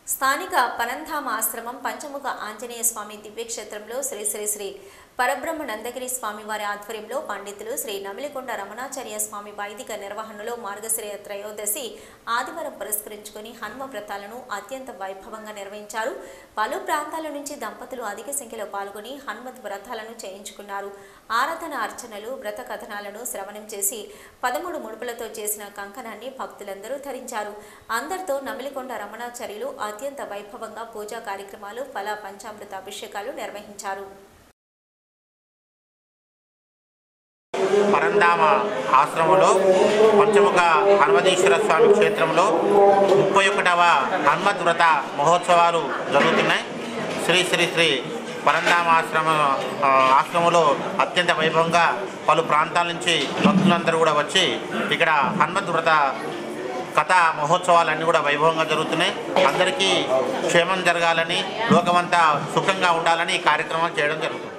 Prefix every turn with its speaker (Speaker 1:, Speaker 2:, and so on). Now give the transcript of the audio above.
Speaker 1: స్థానిక పరంధామ ఆశ్రమం పంచముఖ ఆంజనేయ స్వామి దివ్యక్షేత్రంలో శ్రీ శ్రీ శ్రీ పరబ్రహ్మ నందగిరి స్వామి వారి ఆధ్వర్యంలో పండితులు శ్రీ నమిలికొండ రమణాచార్య స్వామి వైదిక నిర్వహణలో మార్గశిర త్రయోదశి ఆదివారం పురస్కరించుకొని హనుమ వ్రతాలను అత్యంత వైభవంగా నిర్వహించారు పలు ప్రాంతాల నుంచి దంపతులు అధిక సంఖ్యలో పాల్గొని హనుమత్ వ్రతాలను చేయించుకున్నారు ఆరాధన అర్చనలు వ్రత కథనాలను శ్రవణం చేసి పదమూడు ముడుపులతో చేసిన కంకణాన్ని భక్తులందరూ ధరించారు అందరితో నమిలికొండ రమణాచార్యులు అత్యంత వైభవంగా పూజా కార్యక్రమాలు ఫల పంచామృత అభిషేకాలు నిర్వహించారు
Speaker 2: పరంధామ ఆశ్రమంలో పంచముఖ హనుమతీశ్వర స్వామి క్షేత్రంలో ముప్పై ఒకటవ హనుమత్ వ్రత మహోత్సవాలు జరుగుతున్నాయి శ్రీ శ్రీ శ్రీ పరంధామ ఆశ్రమ ఆ, ఆశ్రమంలో అత్యంత వైభవంగా పలు ప్రాంతాల నుంచి భక్తులందరూ కూడా వచ్చి ఇక్కడ హనుమత్ వ్రత కథ మహోత్సవాలన్నీ కూడా వైభవంగా జరుగుతున్నాయి అందరికీ క్షేమం జరగాలని లోకమంతా సుఖంగా ఉండాలని ఈ కార్యక్రమాలు చేయడం జరుగుతుంది